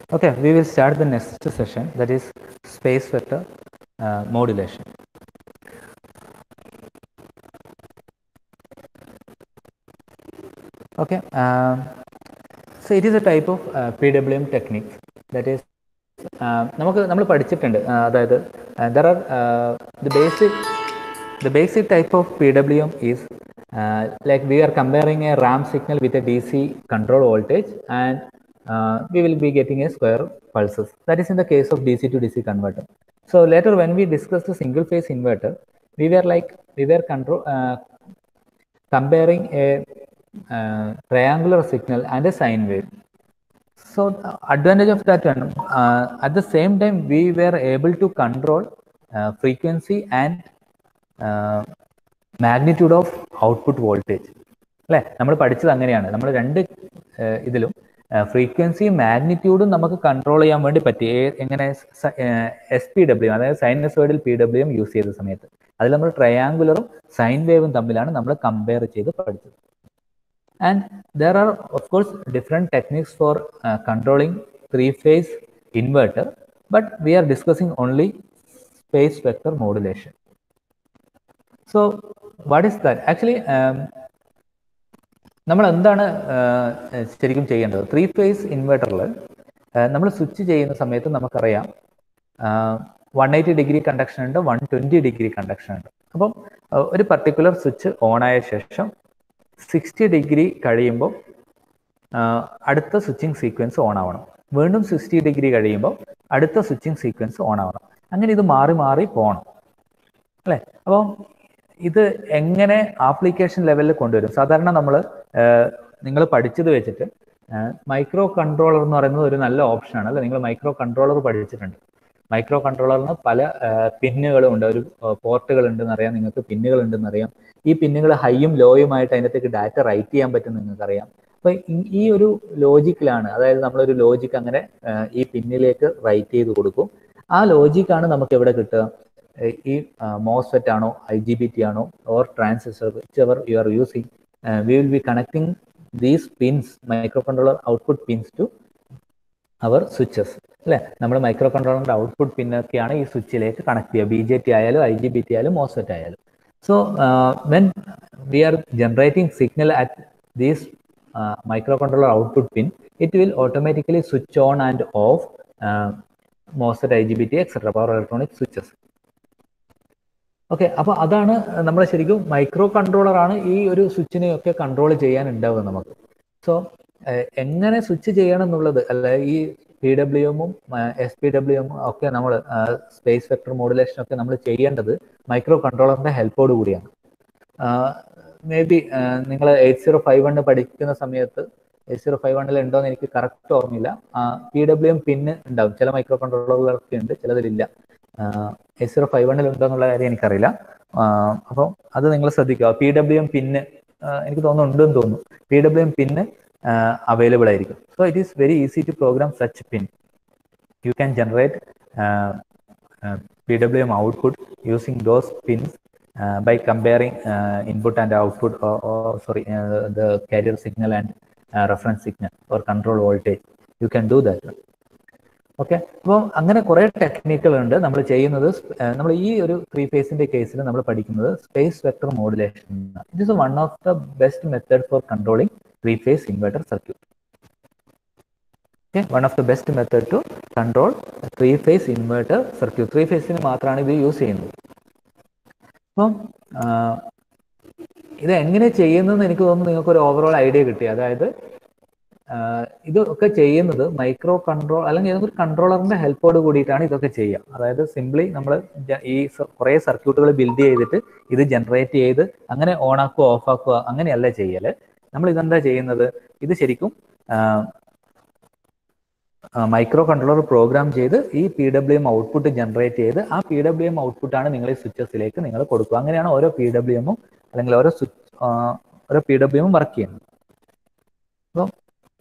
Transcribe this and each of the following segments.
Okay, we will start the next session that is space vector uh, modulation. Okay, um, so it is a type of uh, PWM technique that is uh, നമുക്ക് നമ്മൾ പഠിച്ചിട്ടുണ്ട് uh, അതായത് there are the basic the basic type of PWM is uh, like we are comparing a RAM signal with a DC control voltage and uh, we will be getting a square pulses. That is in the case of DC to DC converter. So later when we discussed the single phase inverter, we were like, we were control, uh, comparing a uh, triangular signal and a sine wave. So the advantage of that one, uh, at the same time we were able to control uh, frequency and magnitude of output voltage അല്ലേ നമ്മൾ പഠിച്ചത് അങ്ങനെയാണ് നമ്മൾ രണ്ട് ഇതിലും ഫ്രീക്വൻസിയും മാഗ്നിറ്റ്യൂഡും നമുക്ക് control ചെയ്യാൻ വേണ്ടി പറ്റി എങ്ങനെ എസ് പി ഡബ്ല്യു അതായത് sinusoidal P W M use ചെയ്ത സമയത്ത് അതിൽ നമ്മൾ ട്രയാങ്കുലറും സൈൻ വേവും തമ്മിലാണ് നമ്മൾ കമ്പയർ ചെയ്ത് പഠിച്ചത് and there are of course different techniques for controlling three phase inverter but we are discussing only space vector modulation so what is that actually നമ്മൾ എന്താണ് ശരിക്കും ചെയ്യേണ്ടത് ത്രീ ഫേസ് ഇൻവേർട്ടറിൽ നമ്മൾ സ്വിച്ച് ചെയ്യുന്ന സമയത്ത് നമുക്കറിയാം വൺ എയ്റ്റി ഡിഗ്രി കണ്ടക്ഷൻ ഉണ്ട് one twenty degree conduction ഉണ്ട് അപ്പം ഒരു പർട്ടിക്കുലർ സ്വിച്ച് ഓൺ ആയ ശേഷം സിക്സ്റ്റി ഡിഗ്രി കഴിയുമ്പോൾ അടുത്ത സ്വിച്ചിങ് സീക്വൻസ് ഓൺ ആവണം വീണ്ടും സിക്സ്റ്റി ഡിഗ്രി കഴിയുമ്പോൾ അടുത്ത സ്വിച്ചിങ് സീക്വൻസ് ഓൺ ആവണം അങ്ങനെ ഇത് മാറി മാറി പോകണം അല്ലേ അപ്പോൾ ഇത് എങ്ങനെ ആപ്ലിക്കേഷൻ ലെവലിൽ കൊണ്ടുവരും സാധാരണ നമ്മൾ നിങ്ങൾ പഠിച്ചത് വെച്ചിട്ട് മൈക്രോ കൺട്രോളർ എന്ന് പറയുന്നത് ഒരു നല്ല ഓപ്ഷനാണ് അല്ലെ നിങ്ങൾ മൈക്രോ കൺട്രോളർ പഠിച്ചിട്ടുണ്ട് മൈക്രോ കൺട്രോളറിന് പല പിന്നുകളും ഉണ്ട് ഒരു പോർട്ടുകൾ ഉണ്ടെന്ന് അറിയാം നിങ്ങൾക്ക് പിന്നുകൾ ഉണ്ടെന്ന് അറിയാം ഈ പിന്നുകൾ ഹൈയും ലോയുമായിട്ട് അതിനകത്തേക്ക് ഡാറ്റ റൈറ്റ് ചെയ്യാൻ പറ്റും നിങ്ങൾക്കറിയാം അപ്പൊ ഈ ഒരു ലോജിക്കിലാണ് അതായത് നമ്മളൊരു ലോജിക്ക് അങ്ങനെ ഈ പിന്നിലേക്ക് റൈറ്റ് ചെയ്ത് കൊടുക്കും ആ ലോജിക്കാണ് നമുക്ക് എവിടെ കിട്ടുക ഈ മോസ്ഫെറ്റ് ആണോ ഐ ജി ബി ടി ആണോ or transistor whichever you are using we will be connecting these pins micro controller output pins to our switches അല്ലേ നമ്മൾ മൈക്രോ കൺട്രോളറിന്റെ ഔട്ട്പുട്ട് പിന്നൊക്കെയാണ് ഈ സ്വിച്ചിലേക്ക് കണക്ട് ചെയ്യുക ബി ജെ ടി ആയാലും ഐ ജി ബി ടി ആയാലും മോസ്ഫെറ്റ് ആയാലും so when we are generating signal at these micro controller output pin it will automatically switch on and off MOSFET I G B T etcetera power electronic switches okay അപ്പൊ അതാണ് നമ്മൾ ശരിക്കും micro controller ആണ് ഈ ഒരു സ്വിച്ചിനെ ഒക്കെ control ചെയ്യാൻ ഉണ്ടാവുക നമുക്ക് സോ എങ്ങനെ സ്വിച്ച് ചെയ്യണം എന്നുള്ളത് അല്ല ഈ പി ഡബ്ല്യു എമ്മും എസ് പി ഡബ്ല്യു എമ്മും ഒക്കെ നമ്മൾ സ്പേസ് വെക്ടർ മോഡുലേഷൻ ഒക്കെ നമ്മൾ ചെയ്യേണ്ടത് മൈക്രോ കൺട്രോളറിന്റെ ഹെൽപ്പോട് കൂടിയാണ് മേ ബി നിങ്ങൾ എയ്റ്റ് സീറോ ഫൈവ് വണ് പഠിക്കുന്ന സമയത്ത് എയ്റ്റ് സീറോ ഫൈവ് വണ്ണിൽ ഉണ്ടോ എന്ന് എനിക്ക് കറക്റ്റ് ഓർമ്മയില്ല പി ഡബ്ല്യു എം പിന്ന് ഉണ്ടാവും ചില മൈക്രോ കൺട്രോളറുകളൊക്കെ ഉണ്ട് ചിലതിലില്ല എസ് സീറോ ഫൈവ് വണ്ണിൽ ഉണ്ടോ എന്നുള്ള കാര്യം എനിക്കറിയില്ല അപ്പോൾ അത് നിങ്ങൾ ശ്രദ്ധിക്കുക പി ഡബ്ല്യു എം പിന്ന് എനിക്ക് തോന്നുന്നു ഉണ്ടെന്ന് തോന്നുന്നു P W M pin available ആയിരിക്കും so it is very easy to program such pin you can generate P W M output using those pins by comparing input and output sorry the carrier signal and reference signal or control voltage you can do that okay അപ്പം അങ്ങനെ കുറെ ടെക്നിക്കുകൾ ഉണ്ട് നമ്മൾ ചെയ്യുന്നത് നമ്മൾ ഈ ഒരു ത്രീ ഫേസിന്റെ കേസിൽ നമ്മൾ പഠിക്കുന്നത് space vector modulation it is one of the best method for controlling three phase inverter circuit okay one of the best method to control three phase inverter circuit three ഫേസിന് മാത്രമാണ് ഇത് യൂസ് ചെയ്യുന്നത് അപ്പം ഇത് എങ്ങനെ ചെയ്യുന്നതെന്ന് എനിക്ക് തോന്നുന്നു നിങ്ങൾക്ക് ഒരു ഓവറോൾ ഐഡിയ കിട്ടി അതായത് ഇതൊക്കെ ചെയ്യുന്നത് മൈക്രോ കൺട്രോൾ അല്ലെങ്കിൽ ഏതൊരു കൺട്രോളറിന്റെ ഹെൽപ്പോട് കൂടിയിട്ടാണ് ഇതൊക്കെ ചെയ്യുക അതായത് സിംപ്ലി നമ്മൾ ഈ കുറെ സർക്യൂട്ടുകൾ ബിൽഡ് ചെയ്തിട്ട് ഇത് ജനറേറ്റ് ചെയ്ത് അങ്ങനെ ഓൺ ആക്കുക ഓഫ് ആക്കുക അങ്ങനെയല്ല ചെയ്യല് നമ്മൾ ഇതെന്താ ചെയ്യുന്നത് ഇത് ശരിക്കും മൈക്രോ കൺട്രോളർ പ്രോഗ്രാം ചെയ്ത് ഈ P W M output generate ചെയ്ത് ആ പി ഡബ്ല്യു എം ഔട്ട്പുട്ടാണ് നിങ്ങൾ ഈ സ്വിച്ചസിലേക്ക് നിങ്ങൾ കൊടുക്കുക അങ്ങനെയാണ് ഓരോ പി ഡബ്ല്യു എമ്മും അല്ലെങ്കിൽ ഓരോ സ്വിച്ച് ഓരോ പി ഡബ്ല്യു എമ്മും വർക്ക് ചെയ്യുന്നത് അപ്പം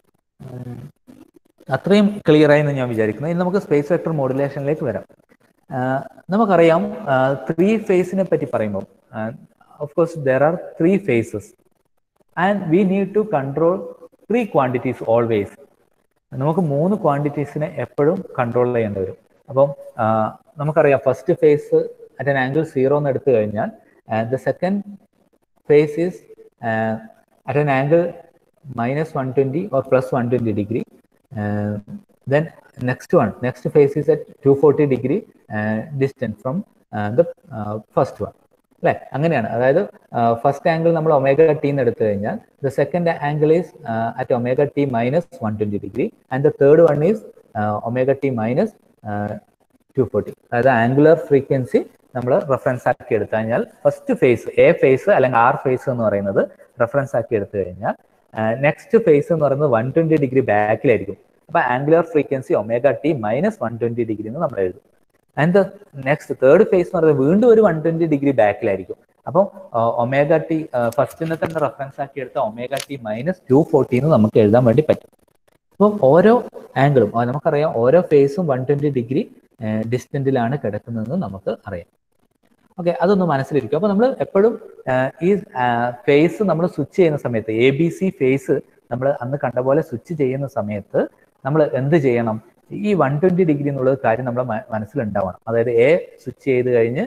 അത്രയും ക്ലിയർ ആയി എന്ന് ഞാൻ വിചാരിക്കുന്നു ഇനി നമുക്ക് സ്പേസ് വെക്ടർ മോഡുലേഷനിലേക്ക് വരാം നമുക്കറിയാം ത്രീ ഫേസിനെ പറ്റി പറയുമ്പോൾ of course there are three phases and we need to control three quantities always നമുക്ക് മൂന്ന് ക്വാണ്ടിറ്റീസിനെ എപ്പോഴും കൺട്രോൾ ചെയ്യേണ്ടി വരും അപ്പം നമുക്കറിയാം first phase at an angle zero എന്ന് എടുത്തു കഴിഞ്ഞാൽ the second phase is uh, at an angle minus 120 or plus 120 degree. Uh, then next one, next phase is at 240 degree uh, distant from uh, the uh, first one. അല്ലേ അങ്ങനെയാണ് അതായത് first angle നമ്മൾ omega t എന്ന് എടുത്തു കഴിഞ്ഞാൽ the second angle is at omega t minus one twenty degree and the third one is omega t minus two forty അതായത് angular frequency നമ്മൾ reference ആക്കി എടുത്തു കഴിഞ്ഞാൽ ഫസ്റ്റ് ഫേസ് എ ഫേസ് അല്ലെങ്കിൽ ആർ ഫേസ് എന്ന് പറയുന്നത് റെഫറൻസ് ആക്കി എടുത്തു കഴിഞ്ഞാൽ നെക്സ്റ്റ് ഫേസ് എന്ന് പറയുന്നത് വൺ ട്വന്റി ഡിഗ്രി ബാക്കിലായിരിക്കും അപ്പൊ angular frequency omega t minus one twenty degree എന്ന് നമ്മൾ എഴുതും and the next third phase എന്ന് പറയുന്നത് വീണ്ടും ഒരു വൺ ട്വന്റി ഡിഗ്രി ബാക്കിലായിരിക്കും അപ്പോൾ ഒമേഗ ടി ഫസ്റ്റിനെ തന്നെ റെഫറൻസ് ആക്കി എടുത്ത omega t minus two forty എന്ന് നമുക്ക് എഴുതാൻ വേണ്ടി പറ്റും അപ്പം ഓരോ ആംഗിളും നമുക്കറിയാം ഓരോ ഫേസും വൺ ട്വന്റി ഡിഗ്രി ഡിസ്റ്റൻറ്റിലാണ് കിടക്കുന്നതെന്ന് നമുക്ക് അറിയാം ഓക്കെ അതൊന്ന് മനസ്സിലിരിക്കും അപ്പൊ നമ്മൾ എപ്പോഴും ഈ ഫേസ് നമ്മൾ സ്വിച്ച് ചെയ്യുന്ന സമയത്ത് എ ബി സി ഫേസ് നമ്മൾ അന്ന് കണ്ട പോലെ സ്വിച്ച് ചെയ്യുന്ന സമയത്ത് നമ്മൾ എന്ത് ചെയ്യണം ഈ വൺ ട്വന്റി ഡിഗ്രി എന്നുള്ള കാര്യം നമ്മുടെ മനസ്സിലുണ്ടാവണം അതായത് എ സ്വിച്ച് ചെയ്ത് കഴിഞ്ഞ്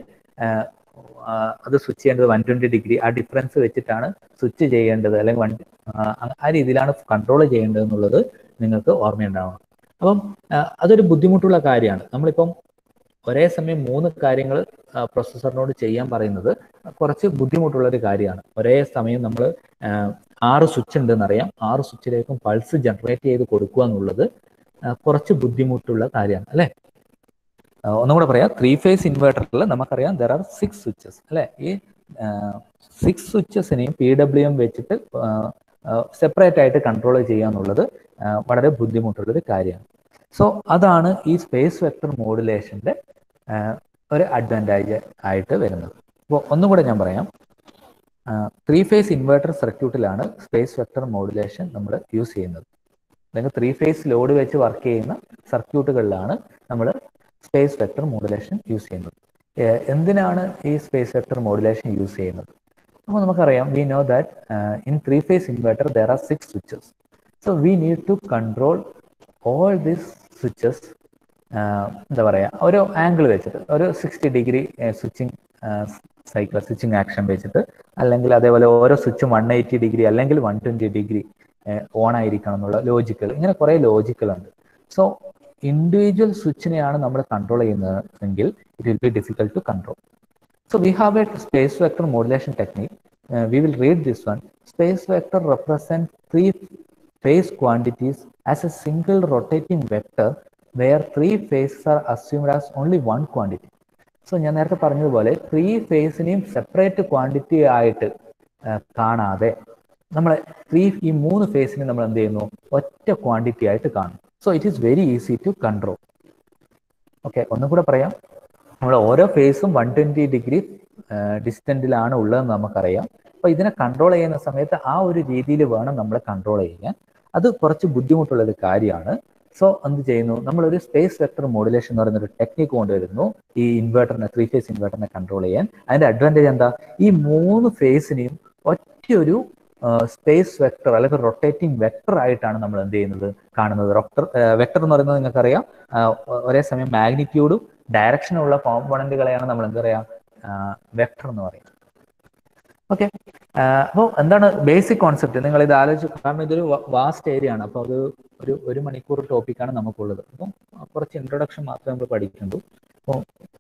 അത് സ്വിച്ച് ചെയ്യേണ്ടത് വൺ ട്വന്റി ഡിഗ്രി ആ ഡിഫറൻസ് വെച്ചിട്ടാണ് സ്വിച്ച് ചെയ്യേണ്ടത് അല്ലെങ്കിൽ വൺ ആ രീതിയിലാണ് കൺട്രോൾ ചെയ്യേണ്ടത് എന്നുള്ളത് നിങ്ങൾക്ക് ഓർമ്മയുണ്ടാവണം അപ്പം അതൊരു ബുദ്ധിമുട്ടുള്ള കാര്യമാണ് നമ്മളിപ്പം ഒരേ സമയം മൂന്ന് കാര്യങ്ങൾ പ്രൊസസ്സറിനോട് ചെയ്യാൻ പറയുന്നത് കുറച്ച് ബുദ്ധിമുട്ടുള്ള ഒരു കാര്യമാണ് ഒരേ സമയം നമ്മൾ ആറ് സ്വിച്ച് ഉണ്ടെന്ന് അറിയാം ആറ് സ്വിച്ചിലേക്കും പൾസ് ജനറേറ്റ് ചെയ്ത് കൊടുക്കുക എന്നുള്ളത് കുറച്ച് ബുദ്ധിമുട്ടുള്ള കാര്യമാണ് അല്ലേ ഒന്നും കൂടെ പറയാം ത്രീ ഫേസ് ഇൻവേർട്ടറിൽ നമുക്കറിയാം ദർ ആർ സിക്സ് സ്വിച്ചസ് അല്ലേ ഈ സിക്സ് സ്വിച്ചസിനെയും പി ഡബ്ല്യു എം വെച്ചിട്ട് സെപ്പറേറ്റ് ആയിട്ട് കൺട്രോൾ ചെയ്യുക എന്നുള്ളത് വളരെ ബുദ്ധിമുട്ടുള്ളൊരു കാര്യമാണ് സോ അതാണ് ഈ സ്പേസ് വെക്ടർ മോഡുലേഷന്റെ ഒരു അഡ്വാൻറ്റേജ് ആയിട്ട് വരുന്നത് അപ്പോൾ ഒന്നും കൂടെ ഞാൻ പറയാം ത്രീ ഫേസ് ഇൻവേർട്ടർ സർക്യൂട്ടിലാണ് സ്പേസ് വെക്ടർ മോഡുലേഷൻ നമ്മൾ യൂസ് ചെയ്യുന്നത് അല്ലെങ്കിൽ ത്രീ ഫേസ് ലോഡ് വെച്ച് വർക്ക് ചെയ്യുന്ന സർക്യൂട്ടുകളിലാണ് നമ്മൾ സ്പേസ് വെക്ടർ മോഡുലേഷൻ യൂസ് ചെയ്യുന്നത് എന്തിനാണ് ഈ സ്പേസ് വെക്ടർ മോഡുലേഷൻ യൂസ് ചെയ്യുന്നത് അപ്പോൾ നമുക്കറിയാം we know that in three phase inverter there are six switches so we need to control all these switches എന്താ പറയുക ഒരു ആംഗിൾ വെച്ചിട്ട് ഒരു sixty degree switching cycle switching action വെച്ചിട്ട് അല്ലെങ്കിൽ അതേപോലെ ഓരോ സ്വിച്ചും വൺ എയ്റ്റി ഡിഗ്രി അല്ലെങ്കിൽ വൺ ട്വൻറ്റി ഡിഗ്രി ഓൺ ആയിരിക്കണം എന്നുള്ള ലോജിക്കൽ ഇങ്ങനെ കുറേ ലോജിക്കൽ ഉണ്ട് സോ ഇൻഡിവിജ്വൽ സ്വിച്ചിനെയാണ് നമ്മൾ കൺട്രോൾ ചെയ്യുന്നതെങ്കിൽ it will be difficult to control So we have a space vector modulation technique. Uh, we will read this one. Space vector represents three phase quantities as a single rotating vector where three phases are assumed as only one quantity. So ഞാൻ നേരത്തെ പറഞ്ഞതുപോലെ three ഫേസിനെയും separate quantity ആയിട്ട് കാണാതെ നമ്മൾ three ഈ മൂന്ന് ഫേസിനെ നമ്മൾ എന്ത് ചെയ്യുന്നു ഒറ്റ ക്വാണ്ടിറ്റി ആയിട്ട് കാണും so it is very easy to control okay ഒന്നും കൂടെ പറയാം നമ്മൾ ഓരോ ഫേസും വൺ ട്വന്റി ഡിഗ്രി ഡിസ്റ്റൻറ്റിലാണ് ഉള്ളതെന്ന് നമുക്കറിയാം അപ്പൊ ഇതിനെ കൺട്രോൾ ചെയ്യുന്ന സമയത്ത് ആ ഒരു രീതിയിൽ വേണം നമ്മൾ കൺട്രോൾ ചെയ്യാൻ അത് കുറച്ച് ബുദ്ധിമുട്ടുള്ള ഒരു കാര്യമാണ് സോ എന്ത് ചെയ്യുന്നു നമ്മളൊരു സ്പേസ് വെക്ടർ മോഡുലേഷൻ എന്ന് പറയുന്ന ഒരു ടെക്നിക്ക് കൊണ്ടുവരുന്നു ഈ ഇൻവേർട്ടറിനെ ത്രീ ഫേസ് ഇൻവേർട്ടറിനെ കൺട്രോൾ ചെയ്യാൻ അതിന്റെ അഡ്വാൻറ്റേജ് എന്താ ഈ മൂന്ന് ഫേസിനെയും ഒറ്റയൊരു സ്പേസ് വെക്ടർ അല്ലെങ്കിൽ റൊട്ടേറ്റിംഗ് വെക്ടർ ആയിട്ടാണ് നമ്മൾ എന്ത് ചെയ്യുന്നത് കാണുന്നത് റൊക്ടർ വെക്ടർ എന്ന് പറയുന്നത് നിങ്ങൾക്കറിയാം ഒരേ സമയം മാഗ്നിറ്റ്യൂഡും ഡയറക്ഷനുള്ള കോമ്പോണന്റുകളെയാണ് നമ്മൾ എന്താ പറയാ വെക്ടർ എന്ന് പറയുന്നത് ഓക്കെ അപ്പോൾ എന്താണ് ബേസിക് കോൺസെപ്റ്റ് നിങ്ങൾ ഇത് ആലോചിച്ച് കാരണം ഇതൊരു വാസ്റ്റ് ഏരിയ ആണ് അപ്പോൾ അത് ഒരു ഒരു മണിക്കൂർ ടോപ്പിക്കാണ് നമുക്കുള്ളത് അപ്പം കുറച്ച് ഇൻട്രൊഡക്ഷൻ മാത്രമേ നമ്മൾ പഠിക്കുന്നുള്ളൂ അപ്പോൾ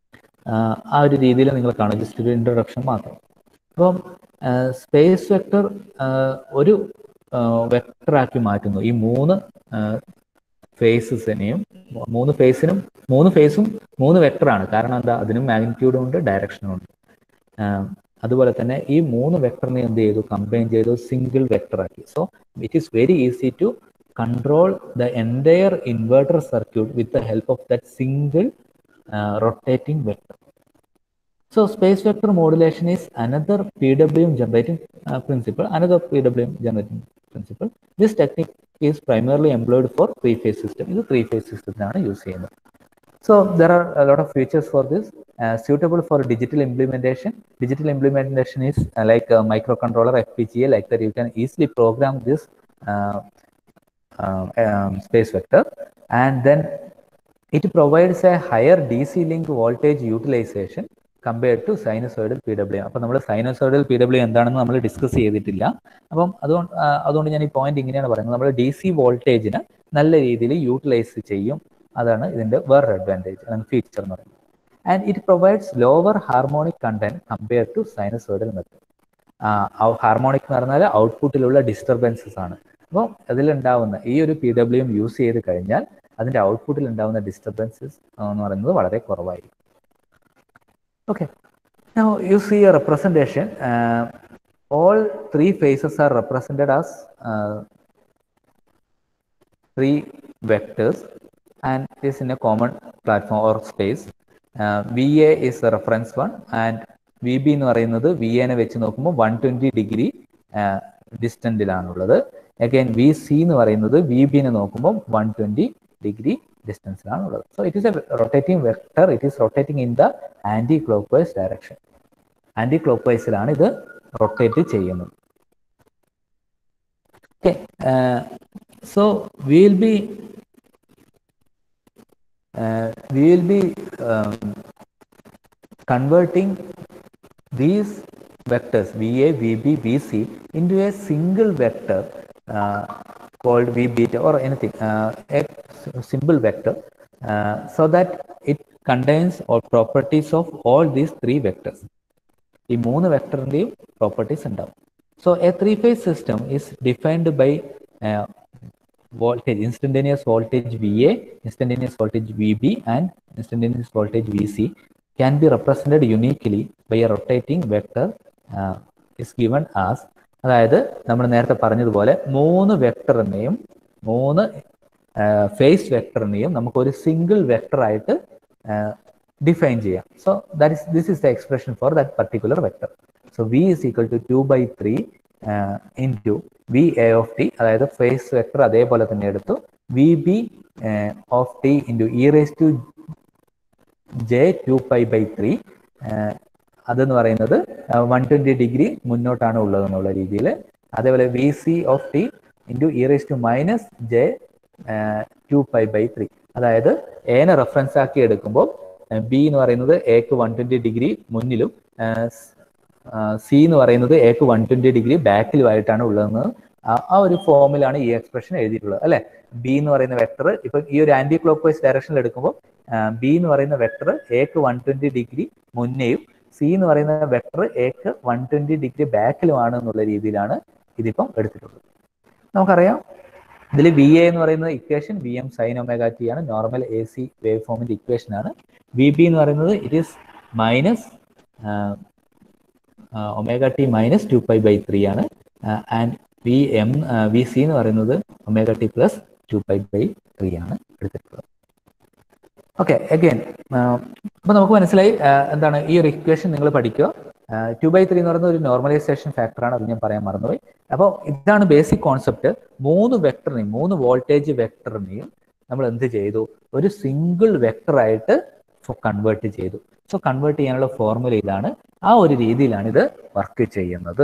ആ ഒരു രീതിയിൽ നിങ്ങൾ കാണും ജസ്റ്റ് ഒരു ഇൻട്രൊഡക്ഷൻ മാത്രം അപ്പം സ്പേസ് വെക്ടർ ഒരു വെക്ടറാക്കി മാറ്റുന്നു ഈ മൂന്ന് ഫേസസിനെയും മൂന്ന് ഫേസിനും മൂന്ന് ഫേസും മൂന്ന് വെക്ടറാണ് കാരണം എന്താ അതിനും മാഗ്നിറ്റ്യൂഡും ഉണ്ട് ഡയറക്ഷനും ഉണ്ട് അതുപോലെ തന്നെ ഈ മൂന്ന് വെക്ടറിനെ എന്ത് ചെയ്തു കമ്പൈൻ ചെയ്തു സിംഗിൾ വെക്ടറാക്കി so it is very easy to control the entire inverter circuit with the help of that single rotating vector So space vector modulation is another PWM generating uh, principle, another PWM generating principle. This technique is primarily employed for three-phase system. ഇത് three-phase system use ചെയ്യുന്നത്. So there are a lot of features for this uh, suitable for digital implementation. Digital implementation is uh, like a microcontroller FPGA like that you can easily program this space vector and then it provides a higher DC link voltage utilization compared to sinusoidal P W അപ്പം നമ്മൾ sinusoidal P W എന്താണെന്ന് നമ്മൾ discuss ചെയ്തിട്ടില്ല അപ്പം അതുകൊണ്ട് ആ, അതുകൊണ്ട് ഞാൻ ഈ പോയിന്റ് ഇങ്ങനെയാണ് പറയുന്നത് നമ്മൾ ഡി സി വോൾട്ടേജിന് നല്ല രീതിയിൽ യൂട്ടിലൈസ് ചെയ്യും അതാണ് ഇതിന്റെ വേറൊരു അഡ്വാൻറ്റേജ് അല്ലെങ്കിൽ ഫീച്ചർ എന്ന് പറയുന്നത് and it provides lower harmonic content compare to sinusoidal method harmonic എന്ന് പറഞ്ഞാൽ ഔട്ട്പുട്ടിലുള്ള ഡിസ്റ്റർബൻസസ് ആണ് അപ്പോൾ അതിലുണ്ടാവുന്ന ഈ ഒരു പി ഡബ്ല്യു യൂസ് ചെയ്ത് കഴിഞ്ഞാൽ അതിന്റെ ഔട്ട്പുട്ടിൽ ഉണ്ടാവുന്ന ഡിസ്റ്റർബൻസസ് എന്ന് പറയുന്നത് വളരെ കുറവായിരിക്കും okay Now you see a representation. Uh, all three phases are represented as uh, three vectors and is in a common platform or space. Uh, VA is the reference one and VB എന്ന് പറയുന്നത് V എനെ വെച്ച് നോക്കുമ്പോൾ one twenty degree ഡിസ്റ്റൻറ്റിലാണുള്ളത് again V C എന്ന് പറയുന്നത് V ബിനെ നോക്കുമ്പോൾ വൺ ട്വൻറ്റി ഡിഗ്രി ഡിസ്റ്റൻസിലാണുള്ളത് so it is a rotating vector it is rotating in the anticlockwise direction ആൻറ്റി ക്ലോക്ക് വൈസിലാണ് ഇത് റൊട്ടേറ്റ് ചെയ്യുന്നത് okay so will be we will be um, converting these vectors VA, VB, VC into a single vector uh, called V beta or anything, uh, a s- simple vector, uh, so that it contains all properties of all these three vectors. ഈ മൂന്ന് വെക്ടറിന്റെയും properties ഉണ്ടാവും so a three phase system is defined by voltage, instantaneous voltage VA, instantaneous voltage VB, and instantaneous voltage VC can be represented uniquely by a rotating vector uh, is given as അതായത് നമ്മൾ നേരത്തെ പറഞ്ഞതുപോലെ മൂന്ന് വെക്ടറിനെയും മൂന്ന് face വെക്ടറിനെയും നമുക്ക് ഒരു single vector ആയിട്ട് ഡിഫൈൻ ചെയ്യാം so that is this is the expression for that particular vector so V is equal to two by three into V A of t അതായത് ഫേസ് വെക്ടർ അതേപോലെ തന്നെ എടുത്തു V B of t into e raise to j two pi by three അതെന്ന് പറയുന്നത് one twenty degree മുന്നോട്ടാണ് ഉള്ളത് എന്നുള്ള രീതിയിൽ അതേപോലെ V C of t into e raise to minus j two pi by three അതായത് എനെ റെഫറൻസ് ആക്കി എടുക്കുമ്പോൾ ബി എന്ന് പറയുന്നത് എക്ക് വൺ ട്വൻറ്റി ഡിഗ്രി മുന്നിലും സി എന്ന് പറയുന്നത് എക്ക് വൺ ട്വൻറ്റി ഡിഗ്രി ബാക്കിലുമായിട്ടാണ് ഉള്ളതെന്ന് ആ- ആ ഒരു ഫോമിലാണ് ഈ എക്സ്പ്രഷൻ എഴുതിയിട്ടുള്ളത് അല്ലെ ബി എന്ന് പറയുന്ന വെക്ടർ ഇപ്പൊ ഈ ഒരു ആന്റി ക്ലോക്ക് വൈസ് ഡയറക്ഷനിൽ എടുക്കുമ്പോൾ ബി എന്ന് പറയുന്ന വെക്ടർ എക്ക് വൺ ട്വന്റി ഡിഗ്രി മുന്നേയും സി എന്ന് പറയുന്ന വെക്ടർ എക്ക് വൺ ട്വന്റി ഡിഗ്രി ബാക്കിലുമാണ് എന്നുള്ള രീതിയിലാണ് ഇതിപ്പം എടുത്തിട്ടുള്ളത് നമുക്കറിയാം ഇതിൽ വി എ എന്ന് പറയുന്ന equation V M sine omega t ആണ് നോർമൽ എ സി വേവ് ഫോമിന്റെ ഇക്വേഷൻ ആണ് വി ബി എന്ന് പറയുന്നത് it is minus omega t minus two pi by three ആണ് and V M V C എന്ന് പറയുന്നത് omega t plus two pi by three ആണ് എടുത്തിട്ടുള്ളത് ഓക്കെ അഗൈൻ അപ്പൊ നമുക്ക് മനസ്സിലായി ആ, എന്താണ് ഈ ഒരു ഇക്വേഷൻ നിങ്ങൾ പഠിക്കുക ടു ബൈ ത്രീ എന്ന് പറയുന്നത് ഒരു നോർമലൈസേഷൻ ഫാക്ടറാണ് അത് ഞാൻ പറയാൻ മറന്നുപോയി അപ്പോൾ ഇതാണ് ബേസിക് കോൺസെപ്റ്റ് മൂന്ന് വെക്ടറിനെയും മൂന്ന് വോൾട്ടേജ് വെക്ടറിനെയും നമ്മൾ എന്ത് ചെയ്തു ഒരു സിംഗിൾ വെക്ടറായിട്ട് കൺവേർട്ട് ചെയ്തു സോ കൺവേർട്ട് ചെയ്യാനുള്ള ഫോർമുല ഇതാണ് ആ ഒരു രീതിയിലാണ് ഇത് വർക്ക് ചെയ്യുന്നത്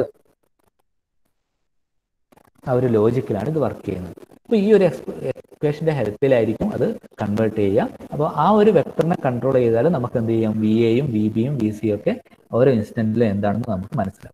ആ ഒരു ലോജിക്കിലാണ് ഇത് വർക്ക് ചെയ്യുന്നത് അപ്പോൾ ഈ ഒരു എക്സ്പ്രഷന്റെ ഹെൽപ്പിലായിരിക്കും അത് കൺവേർട്ട് ചെയ്യുക അപ്പോൾ ആ ഒരു വെക്ടറിനെ കൺട്രോൾ ചെയ്താൽ നമുക്ക് എന്ത് ചെയ്യാം വി എയും വി ബിയും വി സിയും ഒക്കെ ഓരോ ഇൻസ്റ്റന്റിലും എന്താണെന്ന് നമുക്ക് മനസ്സിലാവും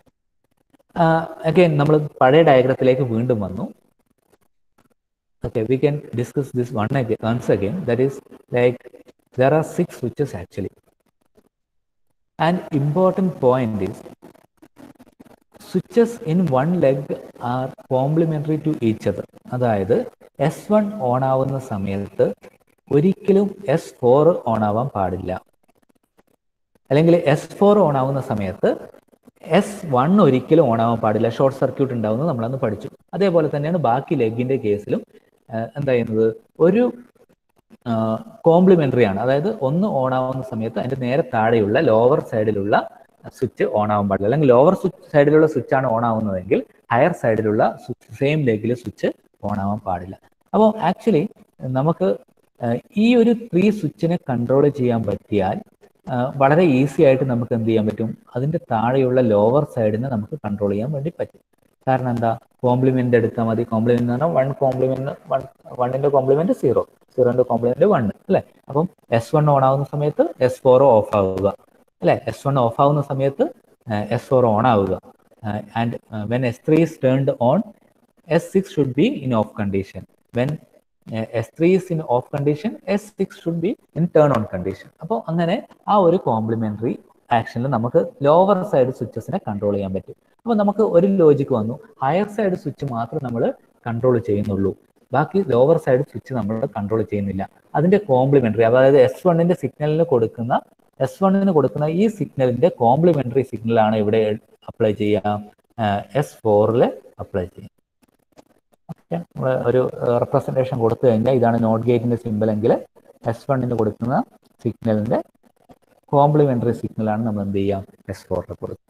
അഗൈൻ നമ്മൾ പഴയ ഡയഗ്രത്തിലേക്ക് വീണ്ടും വന്നു okay we can discuss this one again once again that is like there are six switches actually an important point is switches in one leg are complementary to each other അതായത് S one on ആവുന്ന സമയത്ത് ഒരിക്കലും S four on ആവാൻ പാടില്ല അല്ലെങ്കിൽ S four on ആവുന്ന സമയത്ത് S one ഒരിക്കലും ഓൺ ആവാൻ പാടില്ല ഷോർട്ട് സർക്യൂട്ട് ഉണ്ടാവുന്നത് നമ്മളന്ന് പഠിച്ചു അതേപോലെ തന്നെയാണ് ബാക്കി ലെഗിന്റെ കേസിലും ആഹ് എന്താ ചെയ്യുന്നത് ഒരു കോംപ്ലിമെന്ററി ആണ് അതായത് ഒന്ന് ഓൺ ആവുന്ന സമയത്ത് അതിന്റെ നേരെ താഴെയുള്ള ലോവർ സൈഡിലുള്ള സ്വിച്ച് ഓൺ ആവാൻ പാടില്ല അല്ലെങ്കിൽ ലോവർ സൈഡിലുള്ള സ്വിച്ച് ആണ് ഓൺ ആവുന്നതെങ്കിൽ ഹയർ സൈഡിലുള്ള സെയിം ലെഗിൽ സ്വിച്ച് ഓൺ ആവാൻ പാടില്ല അപ്പോൾ ആക്ച്വലി നമുക്ക് ആഹ് ഈ ഒരു ത്രീ സ്വിച്ചിനെ കൺട്രോൾ ചെയ്യാൻ പറ്റിയാൽ ആഹ് വളരെ ഈസി ആയിട്ട് നമുക്ക് എന്ത് ചെയ്യാൻ പറ്റും അതിന്റെ താഴെയുള്ള ലോവർ സൈഡിനെ നമുക്ക് കൺട്രോൾ ചെയ്യാൻ വേണ്ടി പറ്റും കാരണം എന്താ കോംപ്ലിമെന്റ് എടുത്താൽ മതി കോംപ്ലിമെന്റ് എന്ന് പറഞ്ഞാൽ വൺ കോംപ്ലിമെന്റ് വൺ വണ്ണിന്റെ കോംപ്ലിമെന്റ് സീറോ സീറോന്റെ കോംപ്ലിമെന്റ് വൺ അല്ലെ അപ്പം എസ് വൺ ഓൺ ആവുന്ന സമയത്ത് എസ് ഫോർ ഓഫ് ആവുക അല്ലെ എസ് വൺ ഓഫ് ആവുന്ന സമയത്ത് എസ് ഫോർ ഓൺ ആവുക and when S three is turned on S six should be in off condition when S three is in off condition S six should be in turn on condition അപ്പോൾ അങ്ങനെ ആ ഒരു complementary ആക്ഷനിൽ നമുക്ക് lower side സ്വിച്ചസിനെ control ചെയ്യാൻ പറ്റും അപ്പോൾ നമുക്ക് ഒരു ലോജിക്ക് വന്നു ഹയർ സൈഡ് സ്വിച്ച് മാത്രം നമ്മൾ കൺട്രോൾ ചെയ്യുന്നുള്ളൂ ബാക്കി ലോവർ സൈഡ് സ്വിച്ച് നമ്മൾ കൺട്രോൾ ചെയ്യുന്നില്ല അതിന്റെ കോംപ്ലിമെന്ററി അതായത് എസ് വണ്ണിന്റെ സിഗ്നലിന് കൊടുക്കുന്ന എസ് വണ്ണിന് കൊടുക്കുന്ന ഈ സിഗ്നലിന്റെ കോംപ്ലിമെന്ററി സിഗ്നലാണ് ഇവിടെ അപ്ലൈ ചെയ്യാം എസ് ഫോറിൽ അപ്ലൈ ചെയ്യാം ഓക്കെ നമ്മൾ ഒരു റെപ്രസെൻറ്റേഷൻ കൊടുത്തു കഴിഞ്ഞാൽ ഇതാണ് നോട്ട് ഗേറ്റിന്റെ സിമ്പിൾ എങ്കിൽ എസ് വണ്ണിന് കൊടുക്കുന്ന സിഗ്നലിന്റെ കോംപ്ലിമെന്ററി സിഗ്നലാണ് നമ്മൾ എന്ത് ചെയ്യാം എസ് ഫോറിൽ കൊടുക്കുക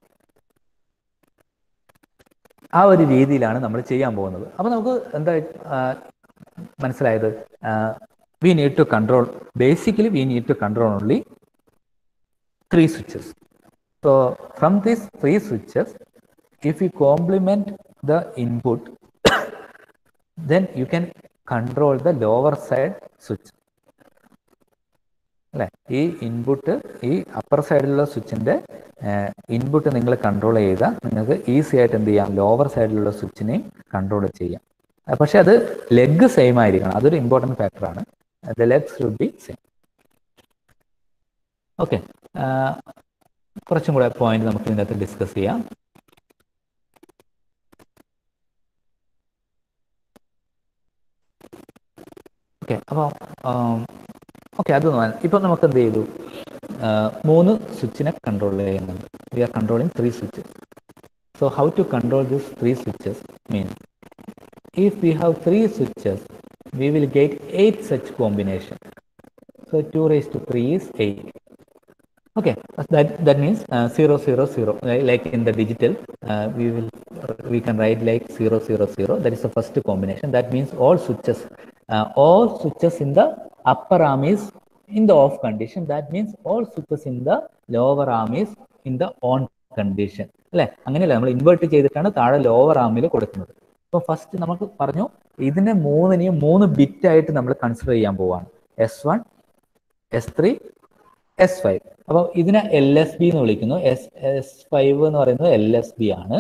ആ ഒരു രീതിയിലാണ് നമ്മൾ ചെയ്യാൻ പോകുന്നത് അപ്പൊ നമുക്ക് എന്താ മനസ്സിലായത് we need to control basically we need to control only three switches so from these three switches if you complement the input then you can control the lower side switch അല്ലെ ഈ ഇൻപുട്ട് ഈ upper സൈഡിലുള്ള സ്വിച്ചിന്റെ input നിങ്ങൾ control ചെയ്താൽ നിങ്ങൾക്ക് easy ആയിട്ട് എന്ത് ചെയ്യാം ലോവർ സൈഡിലുള്ള സ്വിച്ചിനെയും കൺട്രോൾ ചെയ്യാം പക്ഷെ അത് ലെഗ് സെയിം ആയിരിക്കണം അതൊരു ഇമ്പോർട്ടൻറ്റ് ഫാക്ടറാണ് the leg should be same okay കുറച്ചും കൂടെ പോയിന്റ് നമുക്ക് ഇതിനകത്ത് ഡിസ്കസ് ചെയ്യാം ഓക്കെ അപ്പോൾ ഓക്കെ അത് ഇപ്പൊ നമുക്ക് എന്ത് ചെയ്തു മൂന്ന് സ്വിച്ചിനെ കൺട്രോൾ ചെയ്യുന്നുണ്ട് we are controlling three switches so how to control this three switches mean if we have three switches we will get eight such combination so 2 raised to 3 is 8 okay that that means uh, 0 0 0 like in the digital uh, we will we can write like 0 0 0 that is the first combination that means all switches uh, all switches in the upper arm is in the off condition that means all switches in the lower arm is in the on condition അല്ലെ അങ്ങനെയല്ല നമ്മൾ invert ചെയ്തിട്ടാണ് താഴെ lower ആമിൽ കൊടുക്കുന്നത് അപ്പൊ first നമുക്ക് പറഞ്ഞു ഇതിനെ മൂന്നിനെയും മൂന്ന് ബിറ്റ് ആയിട്ട് നമ്മൾ കൺസിഡർ ചെയ്യാൻ പോവാണ് S one S three S five അപ്പൊ ഇതിനെ എൽ എസ് ബി എന്ന് വിളിക്കുന്നു എസ് എസ് ഫൈവ് എന്ന് പറയുന്നത് എൽ എസ് ബി ആണ്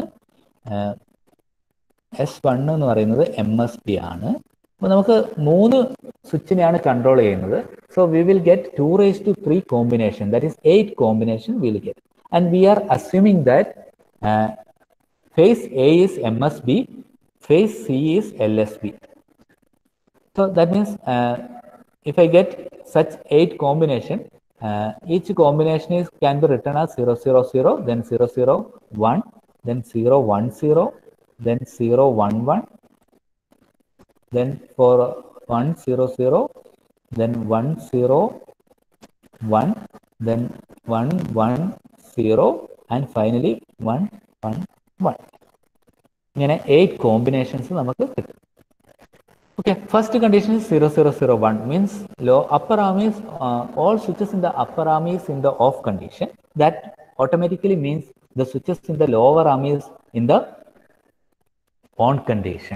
എസ് വൺ എന്ന് പറയുന്നത് എം എസ് ബി ആണ് അപ്പൊ നമുക്ക് മൂന്ന് സ്വിച്ചിനെയാണ് കൺട്രോൾ ചെയ്യുന്നത് so we will get two raise to three combination that is eight combination will get and we are assuming that phase A is MSB, phase C is LSB. So that means uh, if I get such eight combination, uh, each combination is can be written as 0, 0, 0, then 0, 0, 1, then 0, 1, 0, then 0, 1, 1, then for 1, 0, 0, then 1, 0, 1, then 1, 1, 0, and finally 1, 1, 1. ഇങ്ങനെ eight combinations നമുക്ക് കിട്ടും okay first condition zero zero zero one means low upper arm is all switches in the upper arm is in the off condition that automatically means the switches in the lower arm is in the on condition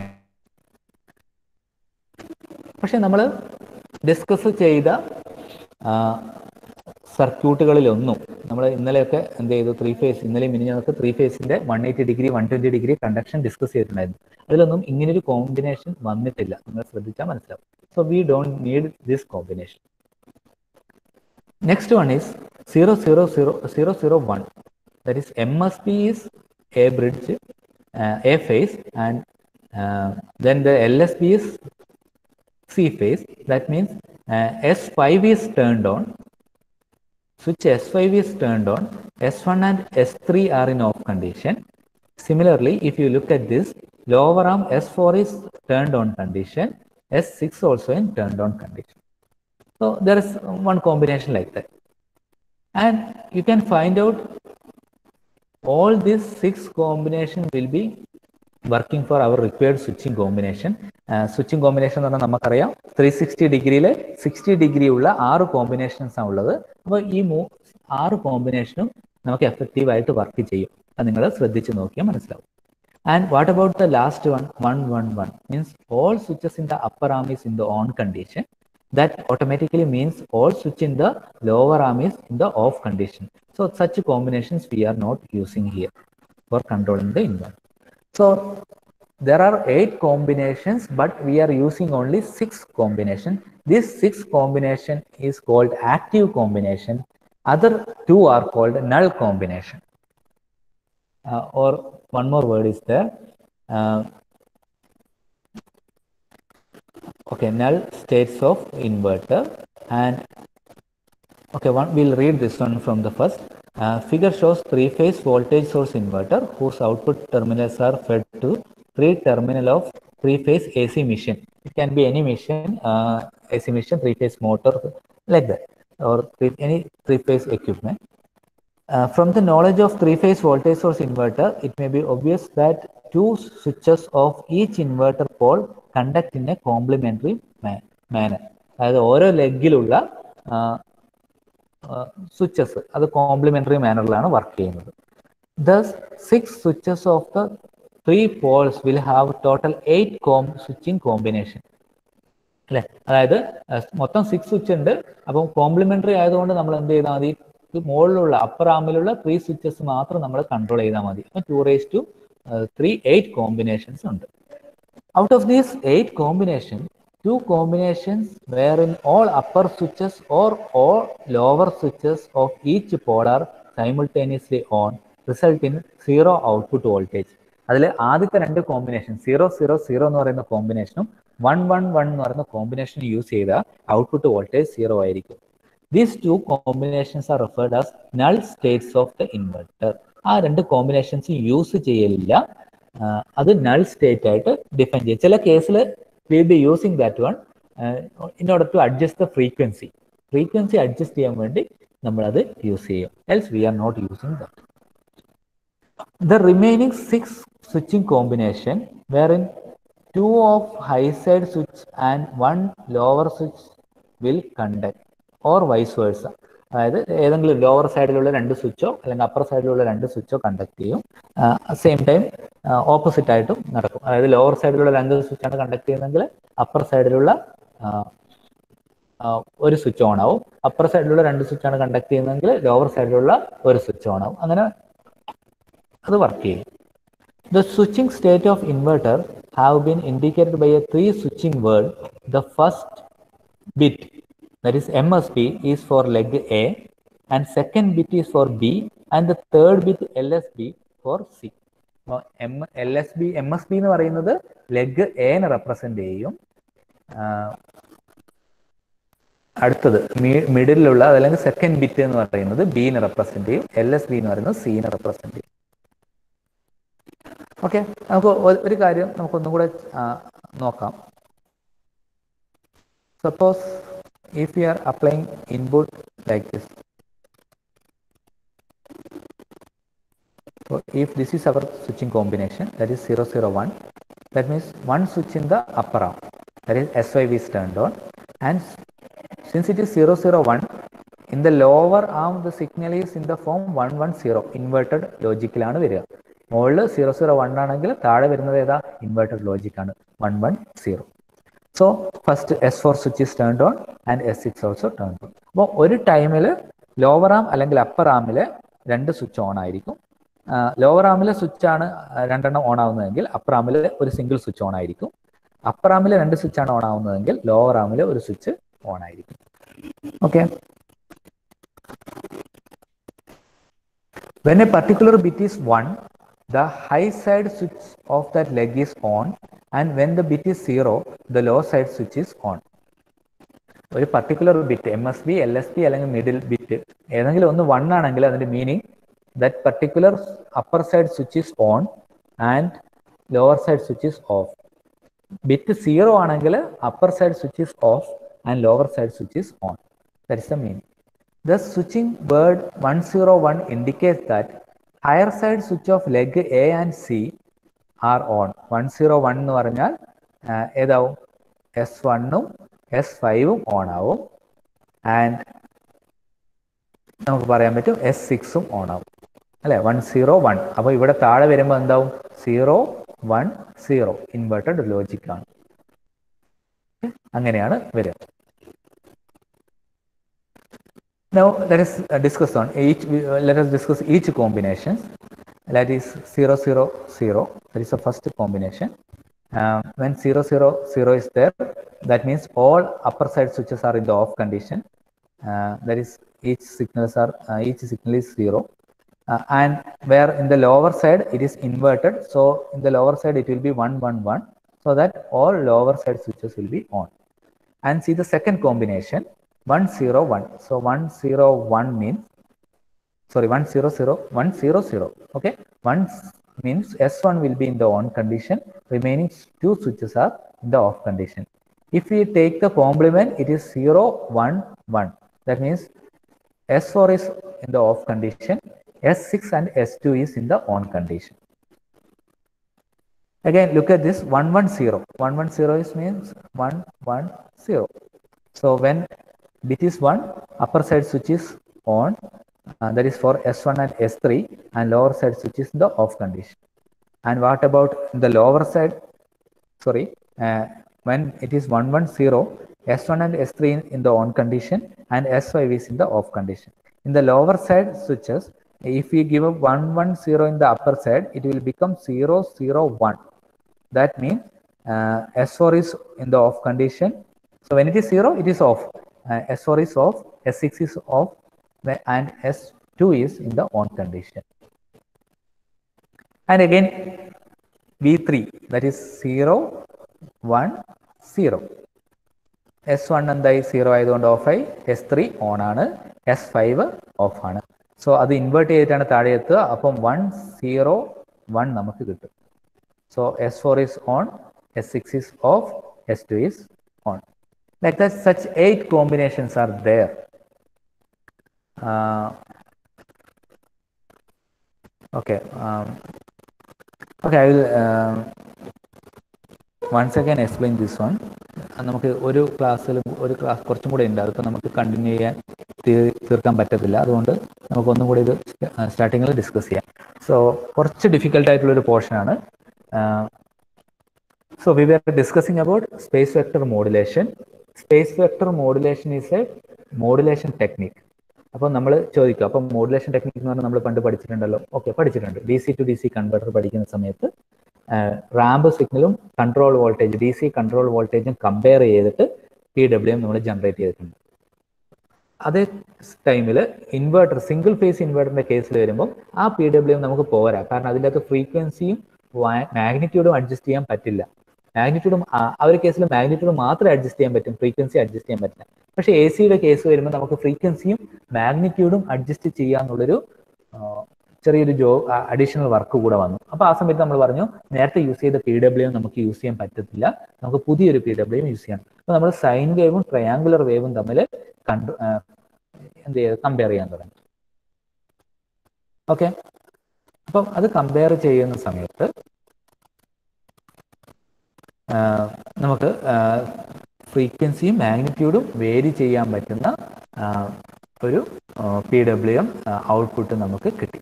പക്ഷെ നമ്മൾ discuss ചെയ്ത സർക്യൂട്ടുകളിലൊന്നും നമ്മൾ ഇന്നലെയൊക്കെ എന്ത് ചെയ്തു three phase ഇന്നലെ മിനിഞ്ഞൊക്കെ three ഫേസിന്റെ one eighty degree one twenty degree conduction discuss ചെയ്തിട്ടുണ്ടായിരുന്നു അതിലൊന്നും ഇങ്ങനൊരു കോമ്പിനേഷൻ വന്നിട്ടില്ല നിങ്ങൾ ശ്രദ്ധിച്ചാൽ മനസ്സിലാവും so we don't need this combination next one is zero zero zero zero zero one that is M S B is A bridge A phase and then the L S B is C phase that means S five is turned on switch S5 is turned on, S1 and S3 are in off condition. Similarly, if you look at this, lower arm S4 is turned on condition, S6 also in turned on condition. So there is one combination like that. And you can find out all these six combination will be working for our required switching combination switching combination എന്ന് പറഞ്ഞാൽ നമുക്കറിയാം three sixty ഡിഗ്രിയിൽ sixty degree ഉള്ള ആറ് combinations ആണ് ഉള്ളത് അപ്പോൾ ഈ മൂ ആറ് കോമ്പിനേഷനും നമുക്ക് എഫക്റ്റീവ് ആയിട്ട് വർക്ക് ചെയ്യും അത് നിങ്ങൾ ശ്രദ്ധിച്ച് നോക്കിയാൽ മനസ്സിലാവും And what about the last one, 111? Means all switches in the upper arm is in the on condition. That automatically means all switch in the lower arm is in the off condition. So such combinations we are not using here for controlling the inverter. So there are eight combinations, but we are using only six combination. This six combination is called active combination. Other two are called null combination. Uh, or one more word is there. Uh, okay, null states of inverter and okay, one we'll read this one from the first. Uh, figure shows three-phase voltage source inverter whose output terminals are fed to three terminal of three-phase AC machine. It can be any machine, uh, AC machine, three-phase motor, like that, or three, any three-phase equipment. Uh, from the knowledge of three-phase voltage source inverter, it may be obvious that two switches of each inverter pole conduct in a complementary ma- manner. അതായത് ഓരോ ലെഗിലുള്ള switches അത് complementary മാനറിലാണ് work ചെയ്യുന്നത് thus six switches of the three poles will have total eight com switching combination അല്ലെ അതായത് അഹ് മൊത്തം six switch ഉണ്ട് അപ്പം കോംപ്ലിമെന്ററി ആയതുകൊണ്ട് നമ്മൾ എന്ത് ചെയ്താൽ മതി ഇത് മുകളിലുള്ള അപ്പർ ആമിലുള്ള ത്രീ സ്വിച്ചസ് മാത്രം നമ്മൾ കൺട്രോൾ ചെയ്താൽ മതി അപ്പം two raise to three eight combinations ഉണ്ട് Out of these eight combinations, two combinations wherein all upper switches or all lower switches of each pole are simultaneously on result in zero output voltage. അതിൽ ആദ്യത്തെ രണ്ട് combination zero zero zero എന്ന് പറയുന്ന കോമ്പിനേഷനും one one one എന്ന് പറയുന്ന കോമ്പിനേഷനും use ചെയ്താൽ ഔട്ട്പുട്ട് വോൾട്ടേജ് സീറോ ആയിരിക്കും these two combinations are referred as null states of the inverter ആ രണ്ട് കോമ്പിനേഷൻസ് യൂസ് ചെയ്യലില്ല ആഹ് അത് നൾ സ്റ്റേറ്റ് ആയിട്ട് ഡിഫൈൻ ചെയ്യും ചില കേസിൽ we be using that one in order to adjust the frequency frequency adjust ചെയ്യാൻ വേണ്ടി നമ്മൾ അത് യൂസ് ചെയ്യും else we are not using that The remaining six switching combination wherein two of high side switch and one lower switch will conduct or vice versa. അതായത് ഏതെങ്കിലും lower സൈഡിലുള്ള രണ്ട് സ്വിച്ചോ അല്ലെങ്കിൽ അപ്പർ സൈഡിലുള്ള രണ്ട് സ്വിച്ചോ കണ്ടക്ട് ചെയ്യും സെയിം ടൈം ഓപ്പോസിറ്റ് ആയിട്ടും നടക്കും അതായത് ലോവർ സൈഡിലുള്ള രണ്ട് സ്വിച്ചാണ് കണ്ടക്ട് ചെയ്യുന്നതെങ്കിൽ അപ്പർ സൈഡിലുള്ള ഒരു സ്വിച്ച് ഓൺ ആവും അപ്പർ സൈഡിലുള്ള രണ്ട് സ്വിച്ചാണ് കണ്ടക്ട് ചെയ്യുന്നതെങ്കിൽ ലോവർ സൈഡിലുള്ള ഒരു സ്വിച്ച് ഓൺ ആവും അങ്ങനെ അത് വർക്ക് ചെയ്യും the switching state of inverter have been indicated by a three switching word the first bit that is M S B is for leg A and second bit is for B and the third bit L S B for C M L S B M S B എന്ന് പറയുന്നത് leg എനെ represent ചെയ്യും അടുത്തത് മിഡിലുള്ള അതല്ലെങ്കിൽ second bit എന്ന് പറയുന്നത് ബിനെ represent ചെയ്യും എൽ എസ് ബി എന്ന് പറയുന്നത് സിനെ റെപ്രസെന്റ് ചെയ്യും ഓക്കെ നമുക്ക് ഒരു കാര്യം നമുക്കൊന്നും കൂടെ നോക്കാം suppose if you are applying input like this So if this is our switching combination, that is 001, that means one switch in the upper arm, that is SYV is turned on, and since it is 001, in the lower arm the signal is in the form 110, inverted ലോജിക്കിലാണ് വരിക മുകളിൽ zero zero one ആണെങ്കിൽ താഴെ വരുന്നത് ഏതാ inverted logic ആണ് one one zero so first S four switch is turned on and S six also turned on അപ്പോൾ ഒരു ടൈമിൽ ലോവർ ആം അല്ലെങ്കിൽ അപ്പർ ആമിൽ രണ്ട് സ്വിച്ച് ഓൺ ആയിരിക്കും ലോവർ ആമിലെ സ്വിച്ച് ആണ് രണ്ടെണ്ണം ഓൺ ആവുന്നതെങ്കിൽ അപ്പർ ആമിൽ ഒരു സിംഗിൾ സ്വിച്ച് ഓൺ ആയിരിക്കും അപ്പർ ആമിൽ രണ്ട് സ്വിച്ച് ആണ് ഓൺ ആവുന്നതെങ്കിൽ ലോവർ ആമിൽ ഒരു സ്വിച്ച് ഓൺ ആയിരിക്കും okay When a particular bit is 1, the high side switch of that leg is on and when the bit is 0, the low side switch is on. ഒരു particular bit M S B L S B അല്ലെങ്കിൽ middle bit ഏതെങ്കിലും ഒന്ന് one ആണെങ്കിൽ അതിന്റെ meaning that particular upper side switch is on and lower side switch is off bit zero ആണെങ്കിൽ upper side switch is off and lower side switch is on that is the meaning The switching word 101 indicates that higher side switch of leg A and C are on. 101 എന്ന് പറഞ്ഞാൽ ഏതാവും S വണ്ണും S ഫൈവും on ആവും and നമുക്ക് പറയാൻ പറ്റും S സിക്സും ഓൺ ആവും അല്ലെ വൺ സീറോ വൺ അപ്പോൾ ഇവിടെ താഴെ വരുമ്പോൾ എന്താവും zero one zero inverted logic ആണ് അങ്ങനെയാണ് വരിക Now let us uh, discuss on each. Uh, let us discuss each combinations. That is zero zero zero. That is the first combination. Uh, when zero zero zero is there, that means all upper side switches are in the off condition. Uh, that is each signals are uh, each signal is zero. Uh, and where in the lower side it is inverted. So in the lower side it will be one one one. So that all lower side switches will be on. And see the second combination 101 so 101 means sorry 100 100 okay 1 means s1 will be in the on condition remaining two switches are in the off condition if we take the complement it is 0 1 1 that means s4 is in the off condition s6 and s2 is in the on condition again look at this 110 110 is means 110 so when bit is 1 upper side switch is on uh, that is for s1 and s3 and lower side switch is in the off condition and what about the lower side sorry uh, when it is 110 s1 and s3 in, in the on condition and s5 is in the off condition in the lower side switches if we give a 110 in the upper side it will become 001 that means uh, s4 is in the off condition so when it is 0 it is off uh, S4 is off, S6 is off, and S2 is in the on condition. And again, V3, that is 0, 1, 0. S1 എന്തായി zero ആയതുകൊണ്ട് off ആയി S three on ആണ് S five off ആണ് so അത് invert ചെയ്തിട്ടാണ് താഴെ എത്തുക അപ്പം വൺ സീറോ വൺ നമുക്ക് കിട്ടും so S four is on S six is off S two is on like that such eight combinations are there uh, okay um, okay i will uh, once again explain this one നമുക്ക് ഒരു ക്ലാസ്സിൽ ഒരു class കുറച്ചും കൂടെ ഉണ്ട് അതിപ്പോൾ നമുക്ക് continue ചെയ്യാൻ തീർക്കാൻ പറ്റത്തില്ല അതുകൊണ്ട് നമുക്ക് ഒന്നും കൂടി ഇത് സ്റ്റാർട്ടിങ്ങിൽ ഡിസ്കസ് ചെയ്യാം സോ കുറച്ച് ഡിഫിക്കൽട്ട് ആയിട്ടുള്ള ഒരു പോർഷനാണ് so we are discussing about space vector modulation space vector modulation is a modulation technique അപ്പോൾ നമ്മൾ ചോദിക്കും അപ്പം മോഡുലേഷൻ ടെക്നിക് എന്ന് പറഞ്ഞാൽ നമ്മൾ പണ്ട് പഠിച്ചിട്ടുണ്ടല്ലോ ഓക്കെ പഠിച്ചിട്ടുണ്ട് D C to D C converter പഠിക്കുന്ന സമയത്ത് റാമ്പ് സിഗ്നലും control voltage D C control വോൾട്ടേജും കമ്പയർ ചെയ്തിട്ട് പി ഡബ്ല്യു എം നമ്മൾ ജനറേറ്റ് ചെയ്തിട്ടുണ്ട് അതേ ടൈമിൽ ഇൻവേർട്ടർ സിംഗിൾ ഫേസ് ഇൻവേർട്ടറിന്റെ കേസിൽ വരുമ്പോൾ ആ പി ഡബ്ല്യു എം നമുക്ക് പോരാ കാരണം അതിൻ്റെ അകത്ത് ഫ്രീക്വൻസിയും മാഗ്നിറ്റ്യൂഡും അഡ്ജസ്റ്റ് ചെയ്യാൻ പറ്റില്ല മാഗ്നിറ്റ്യൂഡും ആ ഒരു കേസിൽ മാഗ്നിറ്റ്യൂഡ് മാത്രമേ അഡ്ജസ്റ്റ് ചെയ്യാൻ പറ്റും ഫ്രീക്വൻസി അഡ്ജസ്റ്റ് ചെയ്യാൻ പറ്റില്ല പക്ഷേ എ സിയുടെ കേസ് വരുമ്പോൾ നമുക്ക് ഫ്രീക്വൻസിയും മാഗ്നിറ്റ്യൂഡും അഡ്ജസ്റ്റ് ചെയ്യാന്നുള്ളൊരു ചെറിയൊരു ജോ അഡീഷണൽ വർക്ക് കൂടെ വന്നു അപ്പോൾ ആ സമയത്ത് നമ്മൾ പറഞ്ഞു നേരത്തെ യൂസ് ചെയ്ത പി ഡബ്ല്യു നമുക്ക് യൂസ് ചെയ്യാൻ പറ്റത്തില്ല നമുക്ക് പുതിയൊരു പി ഡബ്ല്യു യൂസ് ചെയ്യണം അപ്പോൾ നമ്മൾ സൈൻ വേവും ട്രയാങ്കുലർ വേവും തമ്മിൽ കണ്ടു എന്ത് ചെയ്ത് കമ്പയർ ചെയ്യാൻ തുടങ്ങി ഓക്കെ അപ്പം അത് കമ്പയർ ചെയ്യുന്ന സമയത്ത് നമുക്ക് ഫ്രീക്വൻസിയും മാഗ്നിറ്റ്യൂഡും വേരി ചെയ്യാൻ പറ്റുന്ന ഒരു പി ഡബ്ല്യു എം ഔട്ട്പുട്ട് നമുക്ക് കിട്ടി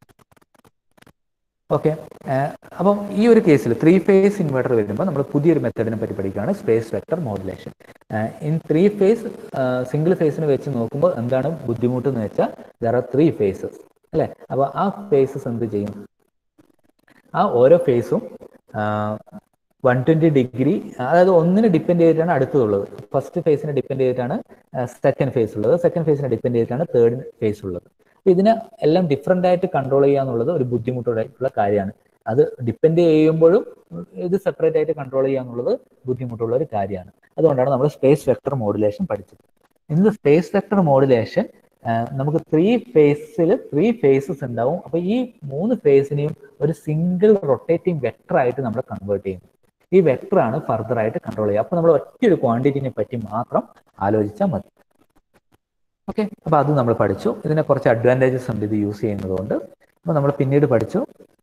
ഓക്കെ അപ്പം ഈ ഒരു കേസിൽ ത്രീ ഫേസ് ഇൻവെർട്ടർ വരുമ്പോൾ നമ്മൾ പുതിയൊരു മെത്തഡിനെ പറ്റി പഠിക്കുകയാണ് space vector modulation in three phase single ഫേസിന് വെച്ച് നോക്കുമ്പോൾ എന്താണ് ബുദ്ധിമുട്ട് എന്ന് വെച്ചാൽ ദർ ആർ ത്രീ ഫേസസ് അല്ലേ അപ്പോൾ ആ ഫേസസ് എന്ത് ചെയ്യും ആ ഓരോ ഫേസും വൺ ട്വന്റി ഡിഗ്രി അതായത് ഒന്നിനെ ഡിപ്പെൻഡ് ചെയ്തിട്ടാണ് അടുത്തതുള്ളത് ഫസ്റ്റ് ഫേസിനെ ഡിപ്പെൻഡ് ചെയ്തിട്ടാണ് സെക്കൻഡ് ഫേസ് ഉള്ളത് സെക്കൻഡ് ഫേസിനെ ഡിപ്പെൻഡ് ചെയ്തിട്ടാണ് തേർഡ് ഫേസ് ഉള്ളത് അപ്പൊ ഇതിനെ എല്ലാം ഡിഫറെന്റ് ആയിട്ട് കൺട്രോൾ ചെയ്യുക എന്നുള്ളത് ഒരു ബുദ്ധിമുട്ടുള്ള കാര്യമാണ് അത് ഡിപ്പെൻഡ് ചെയ്യുമ്പോഴും ഇത് സെപ്പറേറ്റ് ആയിട്ട് കൺട്രോൾ ചെയ്യുക എന്നുള്ളത് ബുദ്ധിമുട്ടുള്ള ഒരു കാര്യമാണ് അതുകൊണ്ടാണ് നമ്മൾ സ്പേസ് വെക്ടർ മോഡുലേഷൻ പഠിച്ചത് ഇന്ന് സ്പേസ് വെക്ടർ മോഡുലേഷൻ നമുക്ക് ത്രീ ഫേസിൽ ത്രീ ഫേസസ് ഉണ്ടാവും അപ്പൊ ഈ മൂന്ന് ഫേസിനെയും ഒരു സിംഗിൾ റൊട്ടേറ്റിംഗ് വെക്ടർ ആയിട്ട് നമ്മൾ കൺവേർട്ട് ചെയ്യുന്നു ഈ വെക്ടർ ആണ് ഫർദർ ആയിട്ട് കൺട്രോൾ ചെയ്യുക അപ്പൊ നമ്മൾ ഒറ്റയൊരു ക്വാണ്ടിറ്റിനെ പറ്റി മാത്രം ആലോചിച്ചാൽ മതി ഓക്കെ അപ്പൊ അത് നമ്മൾ പഠിച്ചു ഇതിനെ കുറച്ച് അഡ്വാൻറ്റേജസ് ഉണ്ട് ഇത് യൂസ് ചെയ്യുന്നത് കൊണ്ട് അപ്പൊ നമ്മൾ പിന്നീട് പഠിച്ചു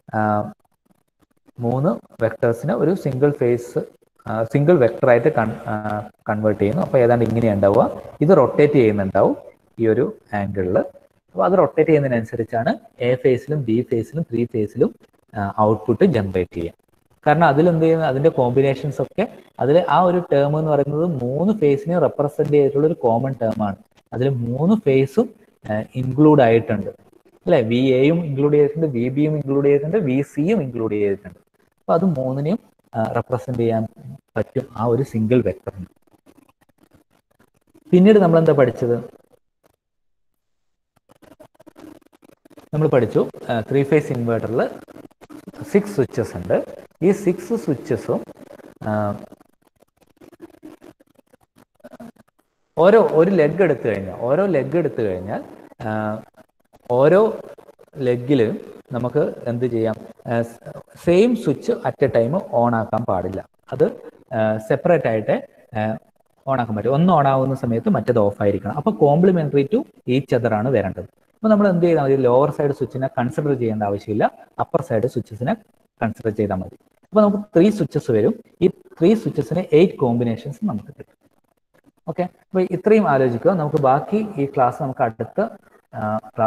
മൂന്ന് വെക്ടേഴ്സിനെ ഒരു സിംഗിൾ ഫേസ് സിംഗിൾ വെക്ടറായിട്ട് കൺവേർട്ട് ചെയ്യുന്നു അപ്പോൾ ഏതാണ്ട് ഇങ്ങനെയാണ് ഉണ്ടാവുക ഇത് റൊട്ടേറ്റ് ചെയ്യുന്നുണ്ടാവും ഈ ഒരു ആംഗിളിൽ അപ്പോൾ അത് റൊട്ടേറ്റ് ചെയ്യുന്നതിനനുസരിച്ചാണ് എ ഫേസിലും ബി ഫേസിലും ത്രീ ഫേസിലും ഔട്ട്പുട്ട് ജനറേറ്റ് ചെയ്യാം കാരണം അതിൽ എന്ത് ചെയ്യുന്നത് അതിന്റെ കോമ്പിനേഷൻസ് ഒക്കെ അതിൽ ആ ഒരു ടേം എന്ന് പറയുന്നത് മൂന്ന് ഫേസിനെ റെപ്രസെന്റ് ചെയ്തിട്ടുള്ള ഒരു കോമൺ ടേം ആണ് അതിൽ മൂന്ന് ഫേസും ഇൻക്ലൂഡ് ആയിട്ടുണ്ട് അല്ലെ വി എയും ഇൻക്ലൂഡ് ചെയ്തിട്ടുണ്ട് വി ബിയും ഇൻക്ലൂഡ് ചെയ്തിട്ടുണ്ട് വി സിയും ഇൻക്ലൂഡ് ചെയ്തിട്ടുണ്ട് അപ്പൊ അത് മൂന്നിനെയും റെപ്രസെന്റ് ചെയ്യാൻ പറ്റും ആ ഒരു സിംഗിൾ വെക്ടറിന് പിന്നീട് നമ്മൾ എന്താ പഠിച്ചത് നമ്മൾ പഠിച്ചു ത്രീ ഫേസ് ഇൻവേർട്ടറിൽ സിക്സ് സ്വിച്ചസ് ഉണ്ട് ഈ സിക്സ് സ്വിച്ചസും ഓരോ ഒരു ലെഗ് എടുത്തു കഴിഞ്ഞാൽ ഓരോ ലെഗ് എടുത്തു കഴിഞ്ഞാൽ ആ, ഓരോ ലെഗിലും നമുക്ക് എന്ത് ചെയ്യാം same switch at a time on ആക്കാൻ പാടില്ല അത് സെപ്പറേറ്റ് ആയിട്ട് ഓൺ ആക്കാൻ പറ്റും ഒന്ന് ഓൺ ആവുന്ന സമയത്ത് മറ്റേത് ഓഫ് ആയിരിക്കണം അപ്പൊ കോംപ്ലിമെന്ററി ടു ഈച്ച് അതർ ആണ് വരേണ്ടത് അപ്പൊ നമ്മൾ എന്ത് ചെയ്താൽ മതി ലോവർ സൈഡ് സ്വിച്ചിനെ കൺസിഡർ ചെയ്യേണ്ട ആവശ്യമില്ല അപ്പർ സൈഡ് സ്വിച്ചസിനെ കൺസിഡർ ചെയ്താൽ മതി അപ്പൊ നമുക്ക് ത്രീ സ്വിച്ചസ് വരും ഈ ത്രീ സ്വിച്ചസിന് എയ്റ്റ് കോമ്പിനേഷൻസ് നമുക്ക് കിട്ടും ഓക്കെ അപ്പൊ ഇത്രയും ആലോചിക്കുക നമുക്ക് ബാക്കി ഈ ക്ലാസ് നമുക്ക് അടുത്ത ക്ലാസ്